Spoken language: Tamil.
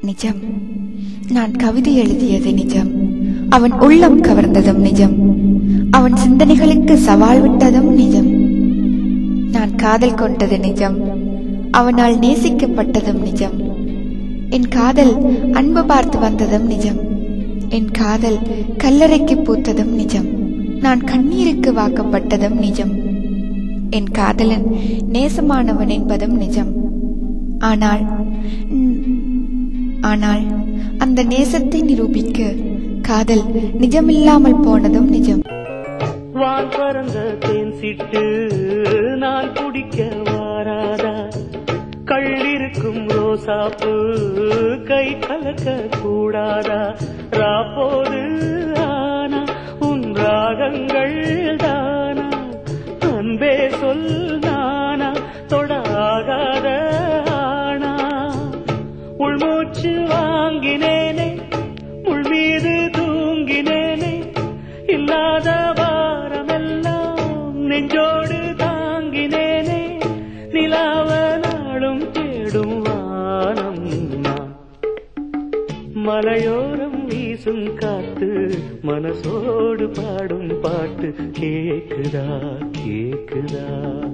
நிஜம் நான் கவிதை எழுதியது நிஜம் அவன் உள்ளம் கவர்ந்ததும் நிஜம் அவன் சிந்தனைகளுக்கு சவால் விட்டதும் நிஜம் நான் காதல் கொண்டது நிஜம் அவனால் நேசிக்கப்பட்டதும் நிஜம் என் காதல் அன்பு பார்த்து வந்ததும் நிஜம் என் காதல் கல்லறைக்கு பூத்ததும் நிஜம் நான் கண்ணீருக்கு வாக்கப்பட்டதும் நிஜம் என் காதலன் நேசமானவன் என்பதும் நிஜம் ஆனால் ம், ஆனால் அந்த நேசத்தை நிரூபிக்க காதல் நிஜமில்லாமல் போனதும் நிஜம் வான் பறந்த தேன் சிட்டு நான் குடிக்க வாராதா கள்ளிருக்கும் ரோசாப்பு கை கலக்க கூடாதா ராப்போது ஆனா உன் ராகங்கள் தானா அன்பே சொல் நானா தொடாகாத ஆனா உள்மூச்சு வாங்கினேனே உள் மீது தூங்கினேனே இல்லாத வாரமெல்லாம் நெஞ்சோடு தாங்கினேனே நிலாவ நாளும் தேடும் வானம் நான் மலையோரம் வீசும் காத்து மனசோடு பாடும் பாட்டு கேக்குதா கேக்குதா